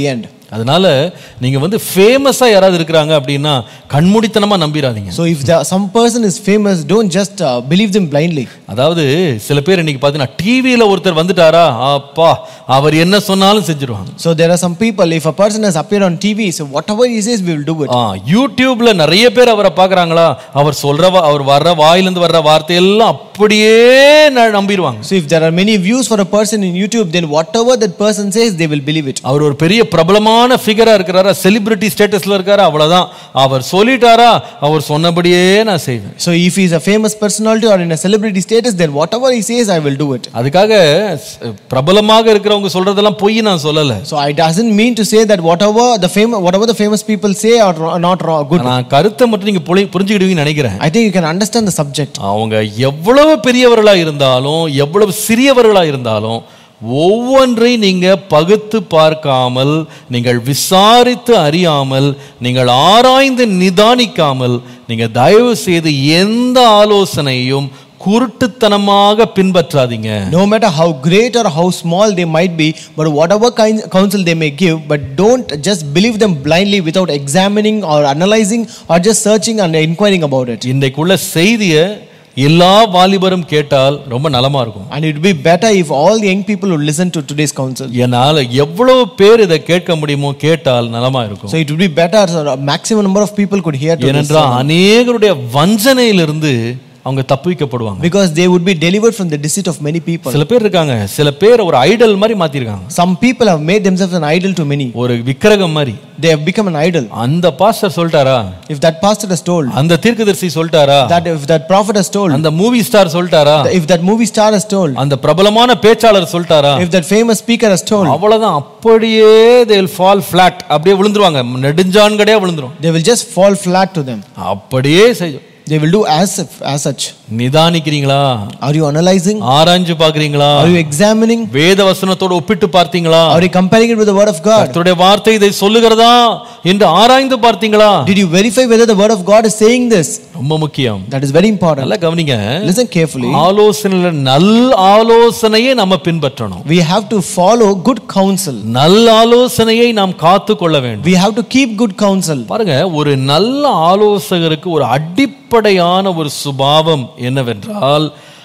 அதனால நீங்க வந்து ஃபேமஸா யாராவது இருக்கிறாங்க அப்படின்னா கண்மூடித்தனமா நம்பிராதீங்க So if there, some person is famous, don't just uh, believe them blindly. அதாவது சில பேர் இன்னைக்கு பார்த்தீங்கன்னா டிவியில ஒருத்தர் வந்துட்டாரா அப்பா அவர் என்ன சொன்னாலும் செஞ்சிருவாங்க So there are some people, if a person has appeared on TV, so whatever he says, we will do it. ஆ, யூடியூப்ல நிறைய பேர் அவரை பார்க்கறாங்களா அவர் சொல்ற வா- அவர் வர்ற வாயிலிருந்து வர்ற வார்த்தையெல்லாம் அப்படியே ந- நம்பிடுவாங்க So if there are many views for a person in YouTube, then whatever that person says, they will believe it. அவர் ஒரு பெரிய பிரபலமான ஃபிகரா இருக்கிறாரா செலிபிரிட்டி ஸ்டேட்டஸ்ல இருக்காரா அவ்வளவுதான் அவர் சொல்லிட்டாரா அவர் சொன்னபடியே நான் செய்வேன் So if he is a famous personality or in a celebrity status, then whatever he says, I will do it. அதுக்காக ஸ்- பிரபலமாக இருக்கிறவங்க சொல்றதெல்லாம் பொய் நான் சொல்லல So I doesn't mean to say that whatever the famous whatever the famous people say are ro- not wrong, good. நான் கருத்தை மட்டும் நீங்க புரி- புரிஞ்சுக்கிடுவீங்கன்னு நினைக்கிறேன் I think you can understand the subject. அவங்க எவ்வளவு பெரியவர்களா இருந்தாலும் எவ்வளவு சிறியவர்களா இருந்தாலும் ஒவ்வொன்றை நீங்க பகுத்து பார்க்காமல் நீங்கள் விசாரித்து அறியாமல் நீங்கள் ஆராய்ந்து நிதானிக்காமல் நீங்க தயவு செய்து எந்த ஆலோசனையும் குருட்டுத்தனமாக பின்பற்றாதீங்க No matter how great or how small they might be, but whatever kind counsel they may give, but don't just believe them blindly without examining or analyzing or just searching and inquiring about it. இன்றைக்குள்ள செய்தியை எல்லா வாலிபரும் கேட்டால் ரொம்ப நலமா இருக்கும் And it would be better if all the young people would listen to today's counsel. என்னால எவ்வளவு பேர் இதை கேட்க முடியுமோ கேட்டால் நலமா இருக்கும் So it would be better, so a maximum number of people could hear to this. ஏனென்றால் அநேகருடைய வஞ்சனையிலிருந்து அவங்க தப்புவிக்கப்படுவாங்க Because they would be delivered from the deceit of many people. சில பேர் இருக்காங்க சில பேர் ஒரு ஐடல் மாதிரி மாத்திருக்காங்க Some people have made themselves an idol to many. ஒரு விக்கிரகம் மாதிரி They have become an idol. அந்த பாஸ்டர் சொல்லிட்டாரா If that pastor has told, அந்த தீர்க்கதரிசி சொல்லிட்டாரா that if that prophet has told, அந்த மூவி ஸ்டார் சொல்லிட்டாரா if that movie star has told, அந்த பிரபலமான பேச்சாளர் சொல்லிட்டாரா if that famous speaker has told, அவ்வளவுதான் அப்படியே they will fall flat அப்படியே விழுந்துருவாங்க நெடுஞ்சான்கடையா விழுந்துரும் they will just fall flat to them. அப்படியே செய்யும் They will do as if, as such. நிதானிக்கிறீங்களா Are you analyzing? ஆராய்ஞ்சு பாக்குறீங்களா Are you examining? வேத வசனத்தோட ஒப்பிட்டு பார்த்தீங்களா Are you comparing it with the word of God? கர்த்தருடைய வார்த்தை இதை சொல்லுகிறதா என்று ஆராய்ந்து பார்த்தீங்களா Did you verify whether the word of God is saying this? ரொம்ப முக்கியம் That is very important. நல்லா கவனிங்க Listen carefully. ஆலோசனையில நல் ஆலோசனையை நம்ம பின்பற்றணும் We have to follow good counsel. நல்ல ஆலோசனையை நாம் காத்து கொள்ள வேண்டும் We have to keep good counsel. பாருங்க ஒரு நல்ல ஆலோசகருக்கு ஒரு அடிப்படையான ஒரு சுபாவம் என்னவென்றால்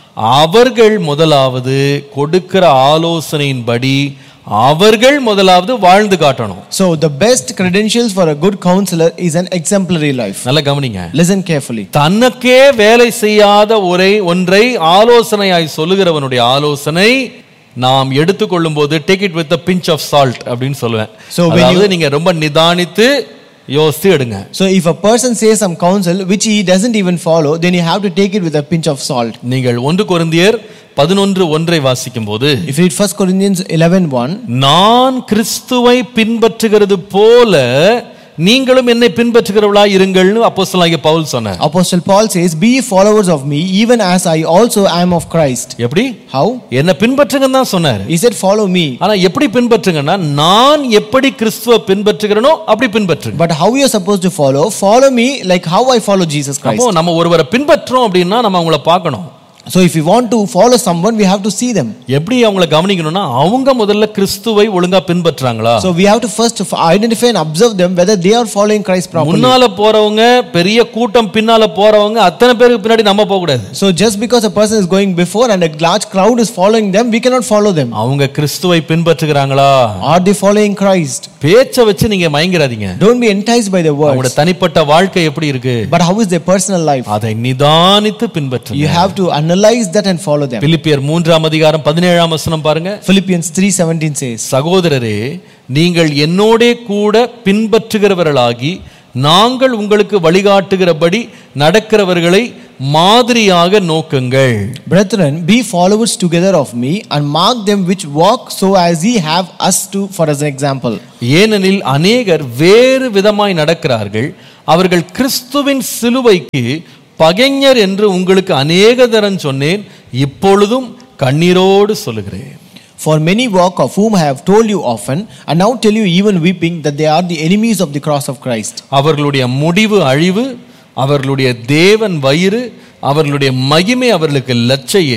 அவர்கள் முதலாவது கொடுக்கிற ஆலோசனையின்படி அவர்கள் முதலாவது வாழ்ந்து காட்டணும் So the best credentials for a good counselor is an exemplary life. நல்லா கவனிங்க Listen carefully. தனக்கே வேலை செய்யாத ஒரே ஒன்றை ஆலோசனையாய் சொல்லுகிறவனுடைய ஆலோசனை நாம் எடுத்துக்கொள்ளும் போது take it with pinch of salt அப்படின்னு சொல்லுவேன் So when அதாவது நீங்க ரொம்ப நிதானித்து யோசித்து எடுங்க So if a person says some counsel which he doesn't even follow, then you have to take it with a pinch of salt. நீங்கள் ஒன்று கொரிந்தியர் பதினொன்று ஒன்றை வாசிக்கும் போது If you read 1 Corinthians 11 நான் கிறிஸ்துவை பின்பற்றுகிறது போல நீங்களும் என்னை பின்பற்றுகிறவர்களா இருங்கள்னு அப்போஸ்தலனாகிய பவுல் சொன்னார் Apostle Paul says, Be ye followers of me, even as I also am of Christ. எப்படி How? என்ன பின்பற்றுங்கன்னு தான் சொன்னார் He said, Follow me. ஆனா எப்படி பின்பற்றுங்கன்னா நான் எப்படி கிறிஸ்துவ பின்பற்றுகிறேனோ அப்படி பின்பற்றுங்க But how you are supposed to follow? Follow me like how I follow Jesus Christ. அப்போ நம்ம ஒருவரை பின்பற்றோம் அப்படின்னா நம்ம அவங்கள பார்க்கணும் So if we want to follow someone, we have to see them. எப்படி அவங்கள கவனிக்கணும்னா அவங்க முதல்ல கிறிஸ்துவை ஒழுங்கா பின்பற்றுறாங்களா So we have to first f- identify and observe them whether they are following Christ properly. முன்னால போறவங்க பெரிய கூட்டம் பின்னால போறவங்க அத்தனை பேருக்கு பின்னாடி நம்ம போக கூடாது So just because a person is going before and a large crowd is following them, we cannot follow them. அவங்க கிறிஸ்துவை பின்பற்றுகிறாங்களா Are they following Christ? பேச்ச வச்சு நீங்க மயங்கிறாதீங்க Don't be enticed by the அவங்களோட words. தனிப்பட்ட வாழ்க்கை எப்படி இருக்கு But how is their personal life? அதை நிதானித்து பின்பற்றுங்க You have to analyze that and follow them. பிலிப்பியர் மூன்றாம் அதிகாரம் பதினேழாம் வசனம் பாருங்க Philippians 3:17 says, சகோதரரே நீங்கள் என்னோடே கூட பின்பற்றுகிறவர்களாகி நாங்கள் உங்களுக்கு வழிகாட்டுகிறபடி நடக்கிறவர்களை மாதிரியாக நோக்குங்கள் Brethren, be followers together of me and mark them which walk so as ye have us to for as an example. ஏனெனில் அநேகர் வேறு விதமாய் நடக்கிறார்கள் அவர்கள் கிறிஸ்துவின் சிலுவைக்கு பகைஞர் என்று உங்களுக்கு அநேக தரம் சொன்னேன் இப்பொழுதும் கண்ணீரோடு சொல்லுகிறேன் For many walk of whom I have told you often, and now tell you even weeping that they are the enemies of the cross of Christ. அவர்களுடைய முடிவு அழிவு அவர்களுடைய தேவன் வயிறு அவர்களுடைய மகிமை அவர்களுக்கு லச்சையே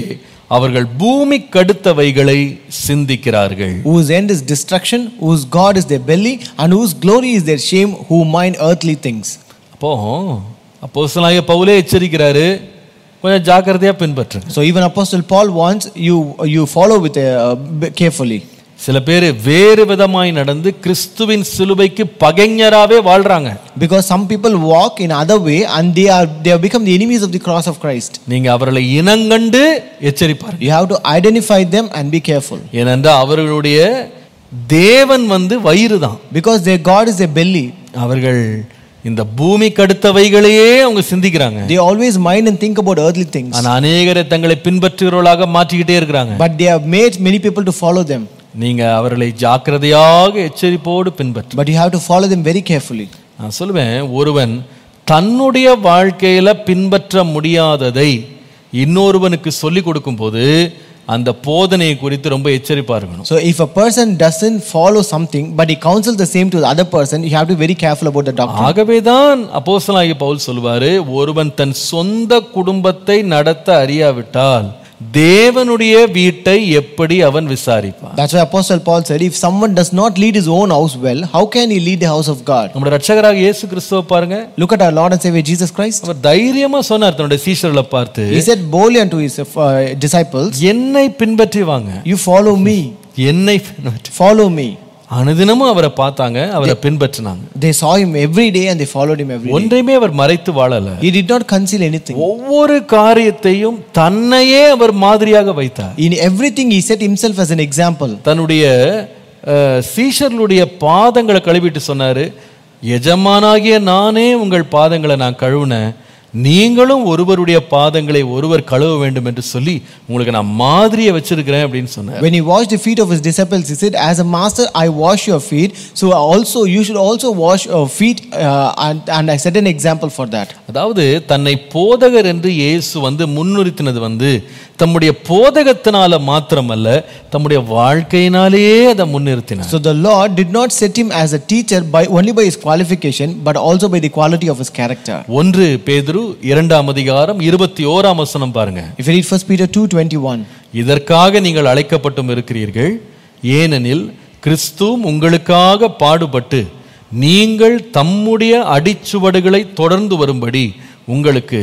அவர்கள் பூமி கடுத்தவைகளை சிந்திக்கிறார்கள் whose end is destruction, whose God is their belly, and whose glory is their shame, who mind earthly things. அப்போ அப்போஸ்தலனாகிய பவுலே எச்சரிக்கிறாரு கொஞ்சம் ஜாக்கிரதையா பின்பற்றுங்க So even Apostle Paul wants you you follow with uh, b- carefully. சில பேர் வேறு விதமாய் நடந்து கிறிஸ்துவின் சிலுவைக்கு பகைஞராவே வாழ்றாங்க Because some people walk in other way and they are they have become the enemies of the cross of Christ. நீங்க அவர்களை இனங்கண்டு எச்சரிப்பார்கள் You have to identify them and be careful. ஏனென்றால் அவர்களுடைய தேவன் வந்து வயிறு தான் Because their God is their belly. அவர்கள் இந்த பூமி கடுத்தவைகளையே அவங்க சிந்திக்கிறாங்க They always mind and think about earthly things. ஆனா அநேகரை தங்களை பின்பற்றுகிறவர்களாக மாற்றிக்கிட்டே இருக்கிறாங்க But they have made many people to follow them. நீங்க அவர்களை ஜாக்கிரதையாக எச்சரிப்போடு பின்பற்று But you have to follow them very carefully. நான் சொல்லுவேன் ஒருவன் தன்னுடைய வாழ்க்கையில பின்பற்ற முடியாததை இன்னொருவனுக்கு சொல்லி கொடுக்கும்போது அந்த போதனையை குறித்து ரொம்ப எச்சரிப்பா இருக்கணும் So if a person doesn't follow something, but he counsels the same to the other person, you have to be very careful about the doctrine. ஆகவேதான் அப்போஸ்தலனாகிய பவுல் சொல்லுவாரு ஒருவன் தன் சொந்த குடும்பத்தை நடத்த அறியாவிட்டால் தேவனுடைய வீட்டை எப்படி அவன் விசாரிப்பான் That's why Apostle Paul said, if someone does not lead his own house well, how can he lead the house of God? நம்முடைய ரட்சகராக இயேசு கிறிஸ்துவ பாருங்க Look at our Lord and Savior Jesus Christ. அவர் தைரியமா சொன்னார் தன்னுடைய சீஷர்களை பார்த்து He said boldly unto his uh, disciples, என்னை பின்பற்றி வாங்க You follow me, என்னை பின்பற்றி follow me. அனுதினமும் அவரை பார்த்தாங்க அவரை பின்பற்றினாங்க They saw him every day and they followed him every day. ஒன்றையுமே அவர் மறைத்து வாழல He did not conceal anything. ஒவ்வொரு காரியத்தையும் தன்னையே அவர் மாதிரியாக வைத்தார் In everything, he set himself as an example. தன்னுடைய அஹ், சீஷர்களுடைய பாதங்களை கழுவிட்டு சொன்னாரு எஜமானாகிய நானே உங்கள் பாதங்களை நான் கழுவுனேன் நீங்களும் ஒருவருடைய பாதங்களை ஒருவர் கழுவ வேண்டும் என்று சொல்லி உங்களுக்கு நான் மாதிரியை வச்சிருக்கிறேன் அப்படின்னு சொன்னார் When he washed the feet of his disciples, he said, As a master, I wash your feet. So also, you should also wash your feet. Uh, and, and I set an example for that. அதாவது தன்னை போதகர் என்று இயேசு வந்து முன்னிறுத்தினது வந்து தம்முடைய போதகத்தினால மாத்திரமல்ல தம்முடைய வாழ்க்கையினாலேயே அதை முன்னிறுத்தினார் So the Lord did not set him as a teacher by only by his qualification, but also by the quality of his character. ஒன்று பேதுரு இரண்டாம் அதிகாரம் இருபத்தி ஓராம் வசனம் பாருங்க If you read 1 Peter 2:21, இதற்காக நீங்கள் அழைக்கப்பட்டும் இருக்கிறீர்கள் ஏனெனில் கிறிஸ்துவும் உங்களுக்காக பாடுபட்டு நீங்கள் தம்முடைய அடிச்சுவடுகளை தொடர்ந்து வரும்படி உங்களுக்கு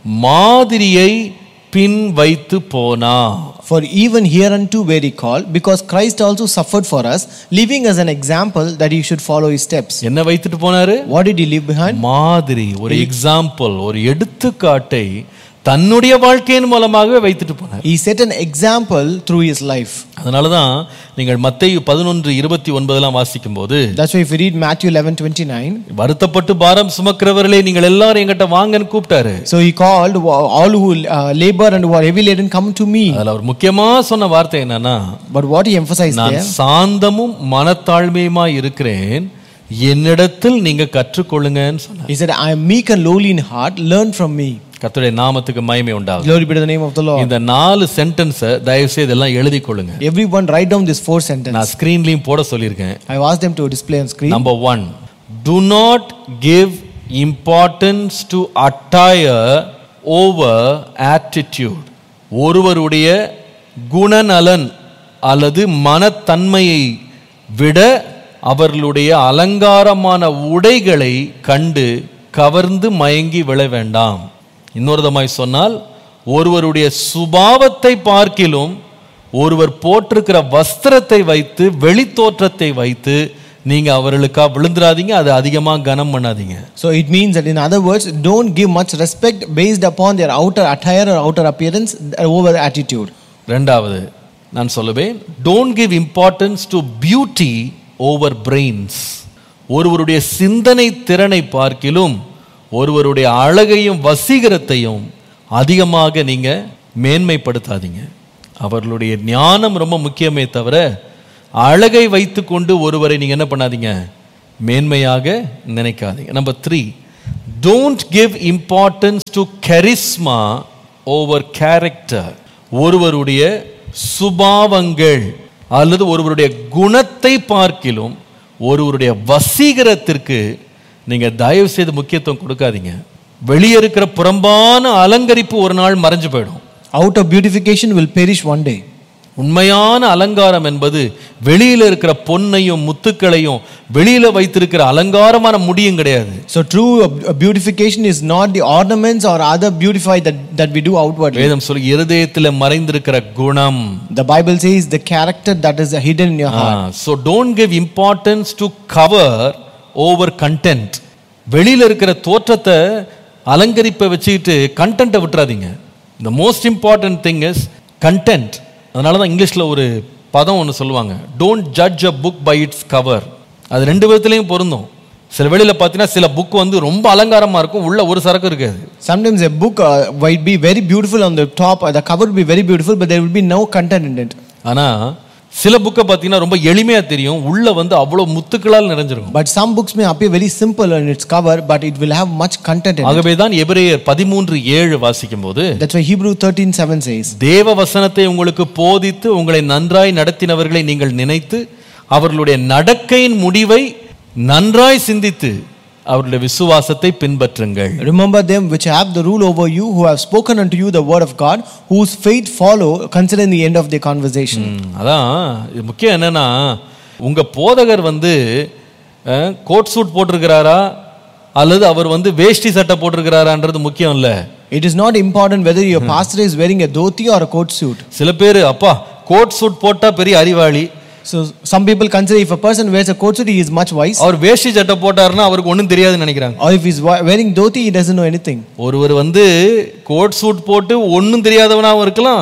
மாதிரியை பின் வைத்து போனா For even hereunto were he called, because Christ also suffered for us, leaving us an example that he should follow his steps. என்ன வைத்துட்டு போனாரு What did he leave behind? மாதிரி ஒரு எக்ஸாம்பிள் ஒரு எடுத்துக்காட்டை தன்னுடைய வாழ்க்கையின் மூலமாகவே வைத்துட்டு போனார் He set an example through his life. அதனாலதான் நீங்கள் மத்தேயு பதினொன்று இருபத்தி ஒன்பதெல்லாம் வாசிக்கும் போது That's why if you read Matthew 11:29, வருத்தப்பட்டு பாரம் சுமக்கிறவர்களே நீங்கள் எல்லாரும் எங்கிட்ட வாங்கன்னு கூப்பிட்டாரு so he called all who uh, labor and who are heavy laden, come to me. அதுல அவர் முக்கியமா சொன்ன வார்த்தை என்னன்னா But what he emphasized நான் there, சாந்தமும் மனத்தாழ்மையுமா இருக்கிறேன் என்னிடத்தில் நீங்க கற்றுக்கொள்ளுங்கன்னு சொன்னார் he said, I am meek and lowly in heart, learn from me. கர்த்தருடைய நாமத்துக்கு மகிமை உண்டாகும் Glory be to the name of the Lord. இந்த நாலு சென்டென்ஸை தயவு செய்து எல்லாம் எழுதி கொள்ளுங்க Everyone write down this four sentence. நான் ஸ்கிரீன்லயும் போட சொல்லியிருக்கேன் I've asked them to display on screen. Number one do not give importance to attire over attitude ஒருவருடைய குணநலன் அல்லது மனத்தன்மையை விட அவர்களுடைய அலங்காரமான உடைகளை கண்டு கவர்ந்து மயங்கி விழ வேண்டாம் இன்னொரு விதமாய் சொன்னால் ஒருவருடைய சுபாவத்தை பார்க்கிலும் ஒருவர் போட்டிருக்கிற வஸ்திரத்தை வைத்து வெளித்தோற்றத்தை வைத்து நீங்க அவர்களுக்கா விழுந்துடாதீங்க அதை அதிகமா கனம் பண்ணாதீங்க So it means that, in other words, don't give much respect based upon their outer attire or outer appearance over attitude. ரெண்டாவது நான் சொல்லுவேன் don't give importance to beauty over brains ஒருவருடைய சிந்தனை திறனை பார்க்கிலும் ஒருவருடைய அழகையும் வசீகரத்தையும் அதிகமாக நீங்க மேன்மைப்படுத்தாதீங்க அவர்களுடைய ஞானம் ரொம்ப முக்கியமே தவிர அழகை வைத்துக்கொண்டு ஒருவரை நீங்க என்ன பண்ணாதீங்க மேன்மையாக நினைக்காதீங்க number three don't give importance to charisma over character ஒருவருடைய சுபாவங்கள் அல்லது ஒருவருடைய குணத்தை பார்க்கிலும் ஒருவருடைய வசீகரத்திற்கு நீங்க தயவு செய்து முக்கியத்துவம் கொடுக்காதீங்க வெளியே இருக்கிற புறம்பான அலங்கரிப்பு ஒரு நாள் மறைஞ்சு போயிடும் Outer beautification will perish one day. உண்மையான அலங்காரம் என்பது வெளியில இருக்கிற பொன்னையும் முத்துக்களையும் வெளியில வைத்திருக்கிற அலங்காரமான முடியும் கிடையாது So true uh, beautification is not the ornaments or other beautify that, that we do outwardly. வேதம் சொல்லி இருதயத்தில் மறைந்திருக்கிற குணம் The Bible says the character that is hidden in your heart. So don't give importance to cover over content வெளியில இருக்கிற தோற்றத்தை அலங்கரிப்பை வச்சுக்கிட்டு கண்டென்ட்டை விட்டுறாதீங்க the most important thing is content அதனால தான் இங்கிலீஷில் ஒரு பதம் ஒன்று சொல்லுவாங்க don't judge a book by its cover அது ரெண்டு விதத்துலையும் பொருந்தும் சில வெளியில் பார்த்தீங்கன்னா சில புக் வந்து ரொம்ப அலங்காரமாக இருக்கும் உள்ள ஒரு சரக்கு இருக்காது Sometimes a book uh, might be very beautiful on the top, uh, the cover will be very beautiful, but there will be no content in it. ஆனால் சில புக்கை பார்த்தீங்கன்னா ரொம்ப எளிமையாக தெரியும் உள்ள வந்து அவ்வளோ முத்துக்களால் நிறைஞ்சிருக்கும் But some books may appear very simple on its cover, but it will have much content in it. ஆகவே தான் எபிரேயர் பதிமூன்று ஏழு வாசிக்கும் போது That's why Hebrew 13 7 says, தேவ வசனத்தை உங்களுக்கு போதித்து உங்களை நன்றாய் நடத்தினவர்களை நீங்கள் நினைத்து அவர்களுடைய நடக்கையின் முடிவை நன்றாய் சிந்தித்து அவருடைய விசுவாசத்தை பின்பற்றுங்கள் Remember them which have the rule over you, who have spoken unto you the word of God, whose faith follow, considering the end of their conversation. ம், அதான் இது முக்கியம் என்னன்னா உங்க போதகர் வந்து கோட் சூட் போட்டிருக்கிறாரா அல்லது அவர் வந்து வேஷ்டி சட்டை போட்டிருக்கிறாரான்றது முக்கியம் இல்லை It is not important whether your pastor is wearing a dhoti or a coat suit. சில பேர் அப்பா கோட் சூட் போட்டா பெரிய அறிவாளி So some people consider if a person wears a coat suit, he is much wise. அவர் வேஷ்டி சட்டை போட்டாருன்னா அவருக்கு ஒன்றும் தெரியாதுன்னு நினைக்கிறாங்க Or if he's wa- wearing dhoti, he doesn't know anything. ஒருவர் வந்து கோட் சூட் போட்டு ஒன்றும் தெரியாதவனாகவும் இருக்கலாம்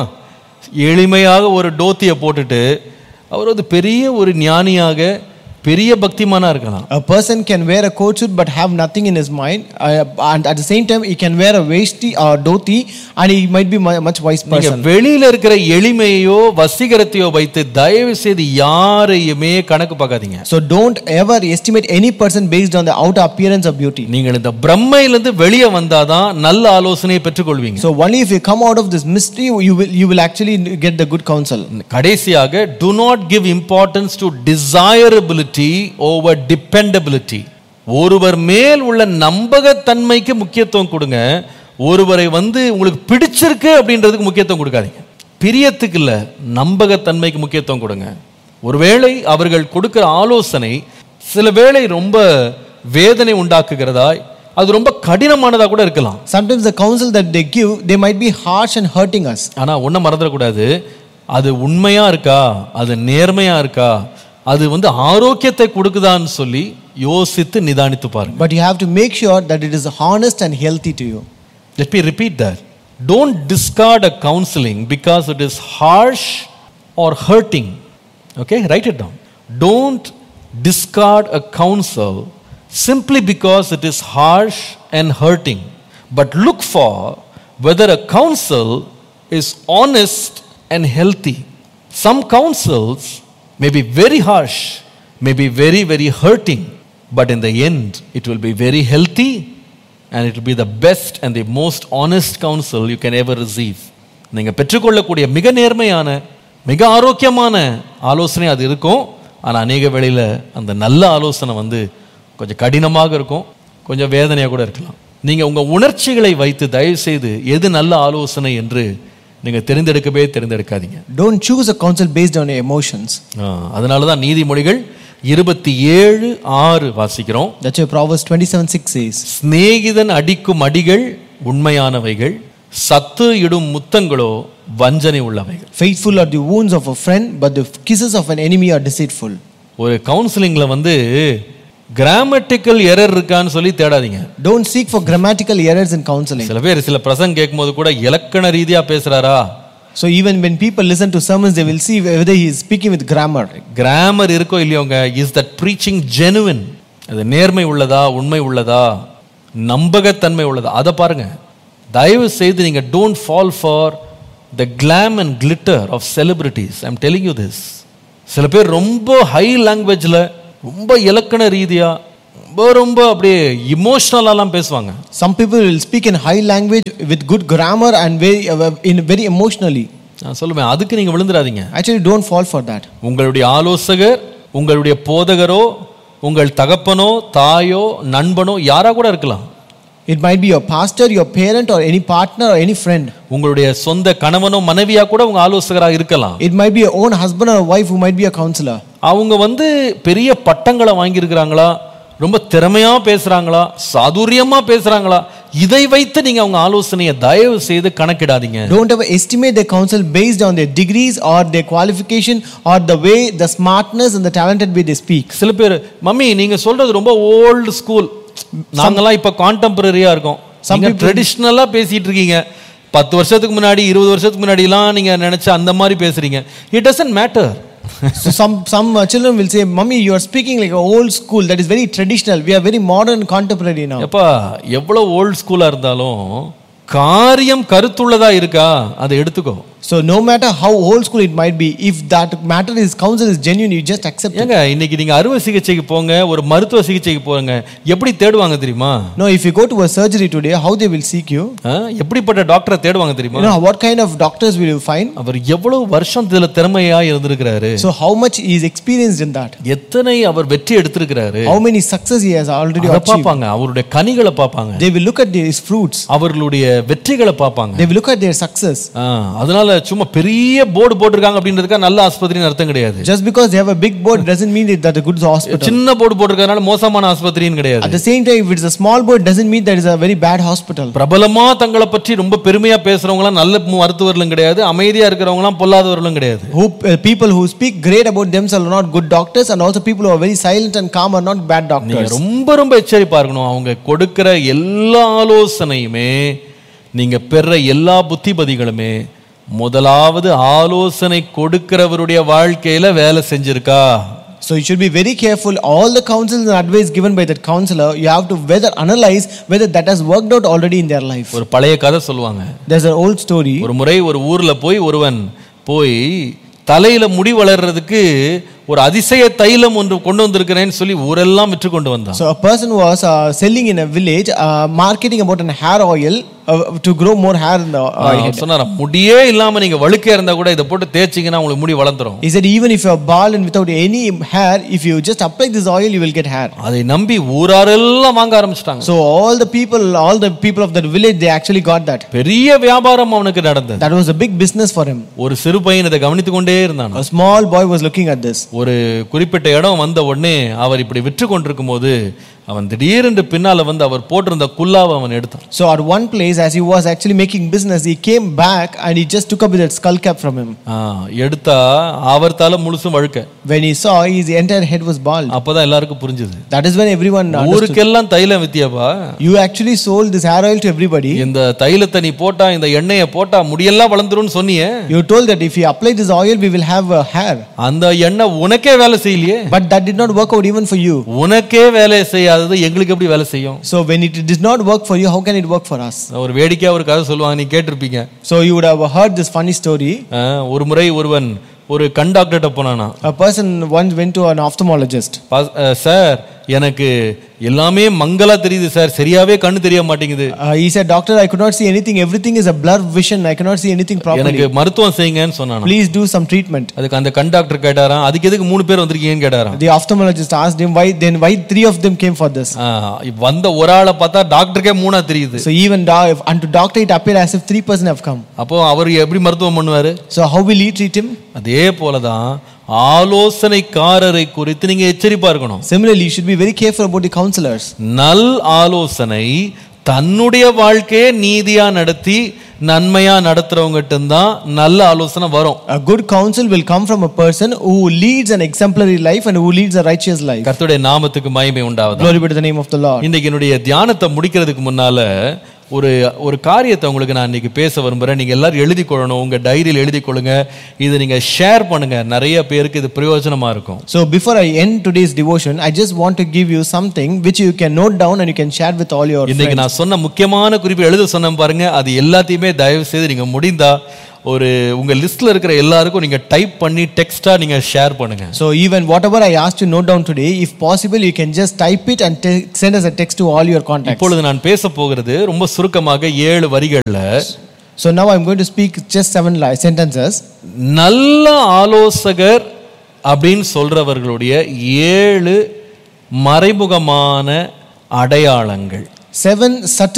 எளிமையாக ஒரு டோத்தியை போட்டுட்டு அவர் வந்து பெரிய ஒரு ஞானியாக பெரிய பக்திமானா இருக்கலாம் A person can wear a coat suit but have nothing in his mind, uh, and at the same time, he can wear a vesti or dhoti, and he might be mu- much wise நீங்க person. வெளியில இருக்கிற எளிமையோ வசீகரத்தையோ வைத்து தயவு செய்து யாரையுமே கணக்கு பார்க்காதீங்க So don't ever estimate any person based on the outer appearance of beauty. நீங்கள் இந்த பிரம்மையிலிருந்து வெளியே வந்தாதான் நல்ல ஆலோசனையை பெற்றுக்கொள்வீங்க So only if you come out of this mystery, you will you will actually get the good counsel. கடைசியாக do not give importance to desirability over dependability ஒருவர் மேல் உள்ள நம்பகத்தன்மைக்கு முக்கியத்துவம் கொடுங்க ஒருவரை வந்து உங்களுக்கு பிடிச்சிருக்கு அப்படின்றதுக்கு முக்கியத்துவம் கொடுக்காதீங்க பிரியத்துக்கு இல்ல நம்பகத்தன்மைக்கு முக்கியத்துவம் கொடுங்க ஒருவேளை அவர்கள் கொடுக்கிற ஆலோசனை சில வேளை ரொம்ப வேதனை உண்டாக்குகிறதாய் அது ரொம்ப கடினமானதா கூட இருக்கலாம் Sometimes the counsel that they give, they might be harsh and hurting us. ஆனா ஒன்றும் மறந்துடக்கூடாது அது உண்மையா இருக்கா அது நேர்மையா இருக்கா அது வந்து ஆரோக்கியத்தை கொடுக்குதான்னு சொல்லி யோசித்து நிதானித்து பாருங்க But you have to make sure that it is honest and healthy to you. Let me repeat that don't discard a counselling because it is harsh or hurting okay write it down don't discard a counsel simply because it is harsh and hurting but look for whether a counsel is honest and healthy some counsels may be very harsh, may be very, very hurting, but in the end, it will be very healthy and it will be the best and the most honest counsel you can ever receive. நீங்கள் பெற்றுக்கொள்ளக்கூடிய மிக நேர்மையான மிக ஆரோக்கியமான ஆலோசனை அது இருக்கும் ஆனால் அநேக வேளையில் அந்த நல்ல ஆலோசனை வந்து கொஞ்சம் கடினமாக இருக்கும் கொஞ்சம் வேதனையாக கூட இருக்கலாம் நீங்கள் உங்கள் உணர்ச்சிகளை வைத்து தயவு செய்து எது நல்ல ஆலோசனை என்று நீங்கள் தெரிந்தெடுக்கவே தெரிந்தெடுக்காதீங்க Don't choose a counsel based on your emotions. அதனால தான் நீதிமொழிகள் இருபத்தி ஏழு ஆறு வாசிக்கிறோம் That's why Proverbs 27 6 says. சிநேகிதன் அடிக்கும் அடிகள் உண்மையானவைகள் சத்து இடும் முத்தங்களோ வஞ்சனை உள்ளவைகள் Faithful are the wounds of a friend, but the kisses of an enemy are deceitful. ஒரு கவுன்சிலிங்ல வந்து கிராமட்டிக்கல் எரர் இருக்கான்னு சொல்லி தேடாதீங்க Don't seek for grammatical errors in counseling. சில பேர் சில பிரசங்க கேட்கும்போது கூட இலக்கண ரீதியா பேசுறாரா So even when people listen to sermons, they will see whether he is speaking with grammar. Grammar இருக்கோ இல்லையோங்க இஸ் தட் ப்ரீச்சிங் ஜெனுவின் அது நேர்மை உள்ளதா உண்மை உள்ளதா நம்பகத்தன்மை உள்ளதா அதை பாருங்க தயவு செய்து நீங்க don't fall for the glam and glitter of celebrities I'm telling you this சில பேர் ரொம்ப ஹை லாங்குவேஜில் ரொம்ப இலக்கண ரீதியா ரொம்ப ரொம்ப அப்படியே இமோஷ்னலாலாம் பேசுவாங்க Some people will speak in high language with good grammar and very uh, in very emotionally. நான் சொல்லுவேன் அதுக்கு நீங்க விழுந்துடாதீங்க Actually, don't fall for that. உங்களுடைய ஆலோசகர் உங்களுடைய போதகரோ உங்கள் தகப்பனோ தாயோ நண்பனோ யாரா கூட இருக்கலாம் It might be your pastor, your parent, or any partner or any friend. உங்களுடைய சொந்த கணவனோ மனைவியா கூட உங்க ஆலோசகராக இருக்கலாம் It might be your own husband or wife who might be a counselor. அவங்க வந்து பெரிய பட்டங்களை வாங்கியிருக்கிறாங்களா ரொம்ப திறமையா பேசுறாங்களா சாதுரியமா பேசுறாங்களா இதை வைத்து நீங்க அவங்க ஆலோசனையை தயவு செய்து கணக்கிடாதீங்க Don't ever estimate their counsel based on their degrees or their qualification or the way, the smartness and the talented way they speak. சில பேர் மம்மி நீங்க சொல்றது ரொம்ப ஓல்டு ஸ்கூல் நாங்கெல்லாம் இப்ப கான்டெம்பரரியா இருக்கோம் நீங்க ட்ரெடிஷ்னலா பேசிட்டு இருக்கீங்க பத்து வருஷத்துக்கு முன்னாடி இருபது வருஷத்துக்கு முன்னாடிலாம் நீங்க நினைச்ச அந்த மாதிரி பேசுறீங்க it doesn't matter so some some uh, children will say, "Mummy, you are speaking like a old school. That is very traditional. We are very modern, contemporary now." எப்பா எவ்வளவு ஓல்டு ஸ்கூலா இருந்தாலும் காரியம் கருத்துள்ளதா இருக்கா அதை எடுத்துக்கோ So no matter how old school it might be, if that matter is counsel is genuine, you just accept it. ஏங்க இன்னைக்கு நீங்க அறுவை சிகிச்சைக்கு போங்க ஒரு மருத்துவ சிகிச்சைக்கு போங்க எப்படி தேடுவாங்க தெரியுமா No, if you go to a surgery today, how they will seek you? ஆ? எப்படிப்பட்ட டாக்டரை தேடுவாங்க You தெரியுமா know what kind of doctors will you find? அவர் எவ்வளவு வருஷம் இதுல திறமையா இருந்திருக்கிறாரு So how much he is experienced in that? எத்தனை அவர் வெற்றி எடுத்திருக்கிறாரு How many success he has already அதை achieved? பார்ப்பாங்க அவருடைய கனிகளை பார்ப்பாங்க They will look at his fruits. அவர்களுடைய வெற்றிகளை பார்ப்பாங்க They will look at their success. ஆ, அதனால சும்மா பெரிய போர்டு போட்டிருக்காங்க அப்படின்றதுக்கா நல்ல ஆஸ்பத்திரின்னு அர்த்தம் கிடையாது Just because they have a big board doesn't mean that that a good hospital. சின்ன போர்டு போட்டிருக்கறதுனால மோசமான ஆஸ்பத்திரின்னு At கிடையாது the same time, if it's a small board, doesn't mean that it's a very bad hospital. பிரபலமா தங்களை பற்றி ரொம்ப பெருமையா பேசுறவங்களாம் நல்ல மருத்துவர்களும் கிடையாது அமைதியா இருக்கிறவங்களாம் பொல்லாதவர்களும் கிடையாது Who uh, people who speak great about themselves are not good doctors, and also people who are very silent and calm are not bad நீங்க doctors. ரொம்ப ரொம்ப எச்சரிப்பா இருக்கணும் அவங்க கொடுக்கிற எல்லா ஆலோசனையுமே நீங்க பெற எல்லா புத்திபதிகளுமே முதலாவது ஆலோசனை கொடுக்கிறவருடைய வாழ்க்கையில வேலை செஞ்சிருக்கா So you should be very careful. All the counsels and advice given by that counselor, you have to whether analyze whether that has worked out already in their life. ஒரு பழைய கதை சொல்லுவாங்க There's an old story. ஒரு முறை ஒரு ஊர்ல போய் ஒருவன் போய் தலையில முடி வளர்றதுக்கு ஒரு அதிசய தைலம் ஒன்று கொண்டு வந்திருக்கிறேன்னு சொல்லி ஊரெல்லாம் விற்று கொண்டு வந்தான் So a person was uh, selling in a village, uh, marketing about an hair oil uh, to grow more hair in the uh, அவர் சொன்னாராம் முடியே இல்லாம நீங்க வழுக்க இருந்தா கூட இதை போட்டு தேய்ச்சிங்கன்னா உங்களுக்கு முடி வளர்ந்துரும் He said even if you are bald and without any hair, if you just apply this oil, you will get hair. அதை நம்பி ஊராரெல்லாம் வாங்க ஆரம்பிச்சிட்டாங்க So all the people, all the people of that village, they actually got that. பெரிய வியாபாரம் அவனுக்கு நடந்தது That was a big business for him. ஒரு சிறு பையன் இதை கவனித்து கொண்டே இருந்தான் A small boy was looking at this. ஒரு குறிப்பிட்ட இடம் வந்த உடனே அவர் இப்படி விற்று கொண்டிருக்கும் போது அவன் திடீரென்று பின்னால வந்து அவர் போட்டிருந்த குல்லாவை அவன் எடுத்தான் So at one place, as he was actually making business, he came back and he just took up that skull cap from him. ஆ, எடுத்தா அவர் தலை முழுசும் வழுக்க When he saw his entire head was bald. அப்பதான் எல்லாருக்கும் புரிஞ்சுது That is when everyone understood. ஊருக்கெல்லாம் தைலம் வித்தியாப்பா You actually sold this hair oil to everybody. இந்த தைலத்தை நீ போட்டா இந்த எண்ணெயை போட்டா முடியெல்லாம் வளர்ந்துரும்னு சொன்னியே You told that if you apply this oil, we will have uh, hair. அந்த எண்ணெய் உனக்கே வேலை செய்யலையே But that did not work out even for you. உனக்கே வேலை செய்யாதது எங்களுக்கு எப்படி வேலை செய்யும் So when it did not work for you, how can it work for us? ஒரு வேடிக்கையா ஒரு கதை சொல்லுவாங்க நீ கேட்டிருப்பீங்க So you would have heard this funny story. ஆ, ஒரு முறை ஒருவன் ஒரு கண் டாக்டர்கிட்ட போனானா A person once went to an ophthalmologist. "பாஸ்- அ, சார் எனக்கு எல்லாமே மங்கலா தெரியுது சார் சரியாவே கண்ணு தெரிய மாட்டேங்குது Uh, he said, Doctor, I could not see anything. Everything is a blur vision. I cannot see anything எனக்கு properly. மருத்துவம் செய்யுங்கன்னு சொன்னானா Please do some treatment. அதுக்கு அந்த கண் டாக்டர் கேட்டாராம் அதுக்கு எதுக்கு மூணு பேர் வந்திருக்கீங்கன்னு கேட்டாராம் The ophthalmologist asked him why then why three of them came for this. ஆ, வந்த ஒரு ஆளை பார்த்தா டாக்டருக்கே மூணா தெரியுது So even do- if, unto doctor it appeared as if three person have come. அப்போ அவர் எப்படி மருத்துவம் பண்ணுவாரு So how will he treat him? அதே போலதான் ஆலோசனைக்காரரை குறித்து நீங்க எச்சரிப்பா இருக்கணும் Similarly, you should be very careful about the counselors. நல் ஆலோசனை தன்னுடைய வாழ்க்கையை நீதியா நடத்தி நன்மையா நடத்துறவங்ககிட்ட தான் நல்ல ஆலோசனை வரும் A good counsel will come from a person who leads an exemplary life and who leads a righteous life. கர்த்தருடைய நாமத்துக்கு மகிமை உண்டாவது Glory be to the name of the Lord. இன்னைக்கு என்னுடைய தியானத்தை முடிக்கிறதுக்கு முன்னால ஒரு ஒரு காரியத்தை உங்களுக்கு நான் இன்னைக்கு பேச விரும்புறேன் நீங்க எல்லாரும் எழுதி கொள்ளணும் உங்க டைரியில் எழுதி கொள்ளுங்க இது நீங்க ஷேர் பண்ணுங்க நிறைய பேருக்கு இது பிரயோஜனமா இருக்கும் So before I end today's devotion, I just want to give you something which you can note down and you can share with all your இன்னைக்கு friends. நான் சொன்ன முக்கியமான குறிப்பு எழுத சொன்னேன் பாருங்க அது எல்லாத்தையுமே தயவு செய்து நீங்க முடிந்தா ஒரு உங்க லிஸ்ட்ல இருக்கிற எல்லாருக்கும் நீங்க டைப் பண்ணி டெக்ஸ்டா நீங்க ஷேர் பண்ணுங்க So even whatever I asked you to note down today, if possible, you can just type it and te- send us a text to all your contacts. இப்பொழுது நான் பேச போகிறது ரொம்ப சுருக்கமாக ஏழு வரிகள்ல So now I'm going to speak just seven li- sentences. நல்ல ஆலோசகர் அப்படின்னு சொல்றவர்களுடைய ஏழு மறைமுகமான அடையாளங்கள் Seven subtle